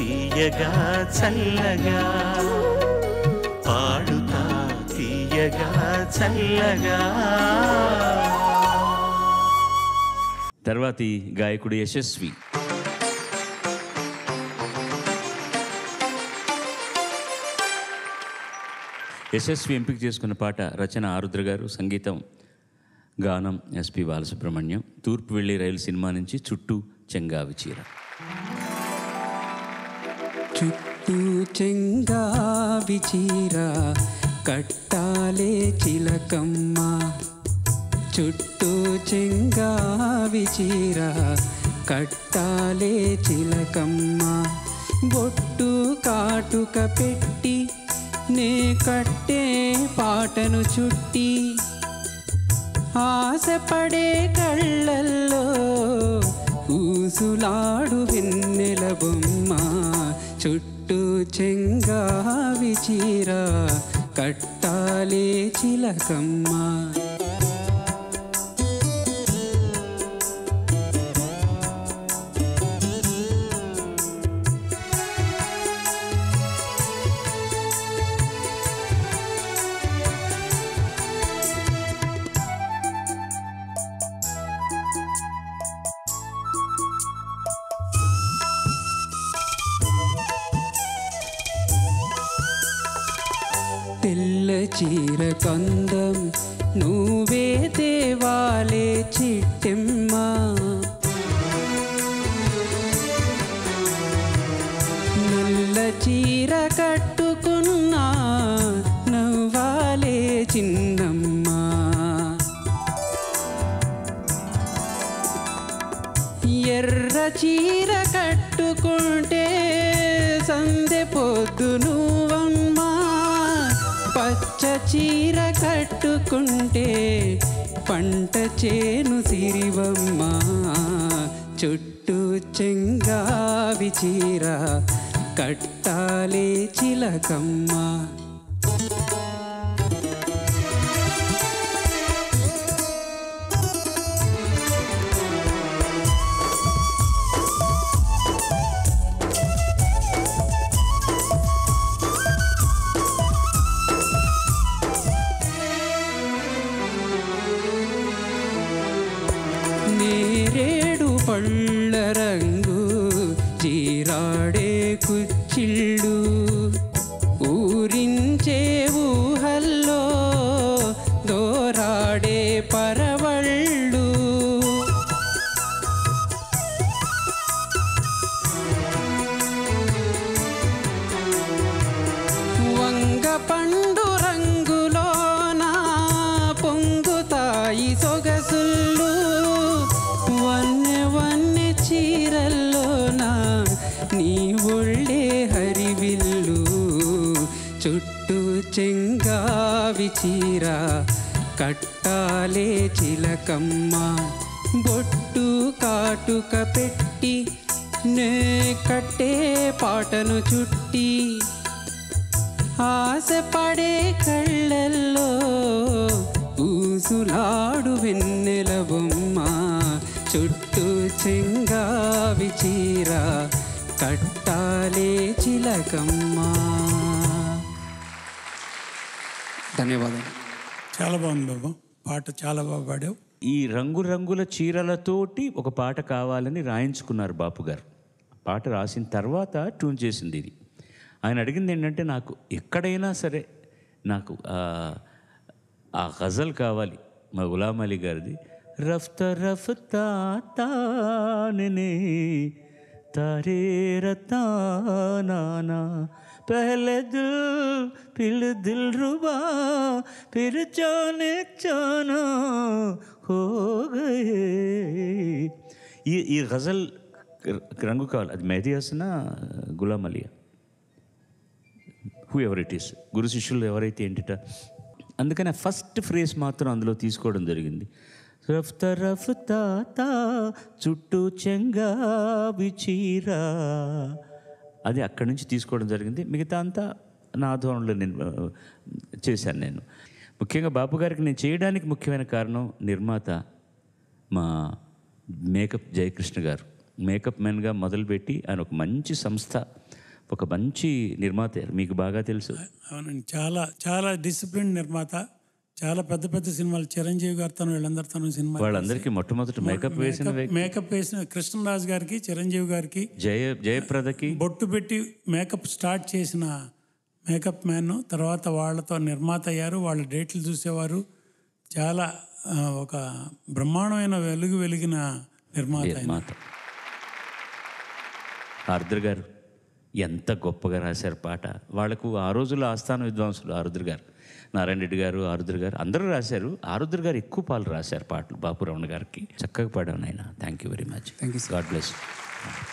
తీయగా చల్లగా పాడుతా తీయగా చల్లగా తర్వాతి గాయకుడు యశస్వి యశస్వి ఎంపిక చేసుకున్న పాట రచన ఆరుద్ర గారు సంగీతం గానం ఎస్పి బాలసుబ్రహ్మణ్యం తూర్పు వెళ్ళి రైలు సినిమా నుంచి చుట్టూ చెంగావి చీర చుట్టూ చెంగావి చీర కట్టాలే చిలకమ్మ చుట్టూ చెంగావి చీర కట్టాలే చిలకమ్మ బొట్టు కాటుక పెట్టి నే కట్టే పాటను చుట్టి ఆశపడే కళ్ళల్లో ఊసులాడు వెన్నెల బొమ్మ చుట్టూ చెంగావి చీర కట్టాలే చిలకమ్మ తెల్ల చీర కందం నువ్వే దేవాలే చిట్టెమ్మ నల్ల చీర కట్టుకున్నా నవ్వాలే చిన్నమ్మ ఎర్ర చీర కట్టుకుంటే సందె పొద్దు నువ్వమ్మా పచ్చ చీర కట్టుకుంటే పంట చేను సిరివమ్మా చుట్టూ చెంగావి చీర కట్టాలే చిలకమ్మ నేరేడు పళ్ళ రంగు చీరాడే కుచ్చిళ్ళు ఊరించే ఊహల్లో దోరాడే పరవళ్ళు వంగ పండు రంగులోన పొంగుతాయి సొగసుళ్ళు వన్నె వన్నె చీరల్లోన నీ ఒళ్ళే హరివిల్లు చుట్టూ చెంగావి చీర కట్టాలే చిలకమ్మ బొట్టు కాటుక పెట్టి నే కట్టే పాటను చుట్టి ఆశపడే కళ్ళల్లో ఊసులాడు వెన్నెల బొమ్మ చుట్టూ చెంగావి చీర కట్టాలే చిలకమ్మ ధన్యవాదాలు చాలా బాగుంది బాబు పాట చాలా బాగా పాడావు ఈ రంగురంగుల చీరలతోటి ఒక పాట కావాలని రాయించుకున్నారు బాపు గారు పాట రాసిన తర్వాత ట్యూన్ చేసింది ఇది ఆయన అడిగింది ఏంటంటే నాకు ఎక్కడైనా సరే నాకు ఆ- ఆ గజల్ కావాలి మా గులాం అలీ గారిది రఫ్త రఫ్తా తాననే తారే రతానా పహలే దిల్ పిల్ దిల్ రుబా फिर जाने जाना हो गए ఈ ఈ గజల్ రంగు కావాలి అది మెహదీ హసనా గులాం అలియా హూ ఎవర్ ఇట్ ఈస్ గురు శిష్యులు ఎవరైతే ఏంటిట అందుకని ఆ ఫస్ట్ ఫ్రేజ్ మాత్రం అందులో తీసుకోవడం జరిగింది రఫ్త రఫ్తా తా చుట్టూ చెంగా విచీరా అది అక్కడి నుంచి తీసుకోవడం జరిగింది మిగతా అంతా నా ఆధ్వర్యంలో నేను ఆ, చేశాను నేను ముఖ్యంగా బాపు గారికి నేను చేయడానికి ముఖ్యమైన కారణం నిర్మాత మా మేకప్ జయకృష్ణ గారు మేకప్ మ్యాన్గా మొదలుపెట్టి ఆయన ఒక మంచి సంస్థ ఒక మంచి నిర్మాత మీకు బాగా తెలుసు అవునండి చాలా చాలా డిసిప్లిన్ నిర్మాత చాలా పెద్ద పెద్ద సినిమాలు చిరంజీవి గారితో వీళ్ళందరితో సినిమా వాళ్ళందరికీ మొట్టమొదటి మేకప్ వేసిన వ్యక్తి మేకప్ వేసిన కృష్ణరాజు గారికి చిరంజీవి గారికి జయ జయప్రదకి బొట్టు పెట్టి మేకప్ స్టార్ట్ చేసిన మేకప్ మ్యాన్ తర్వాత వాళ్ళతో నిర్మాత అయ్యారు వాళ్ళ డేట్లు చూసేవారు చాలా ఆ, ఒక బ్రహ్మాండమైన వెలుగు వెలిగిన నిర్మాత ఆయన. నిర్మాత ఆరుద్ర గారు ఎంత గొప్పగా రాశారు పాట వాళ్ళకు ఆ రోజుల్లో ఆస్థాన విద్వాంసులు ఆరుద్ర గారు నారాయణ రెడ్డి గారు ఆరుద్ర గారు అందరూ రాశారు ఆరుద్ర గారు ఎక్కువ పాలు రాశారు పాటలు బాపురమణ గారికి చక్కగా పాడాను ఆయన thank you very much Thank you, god bless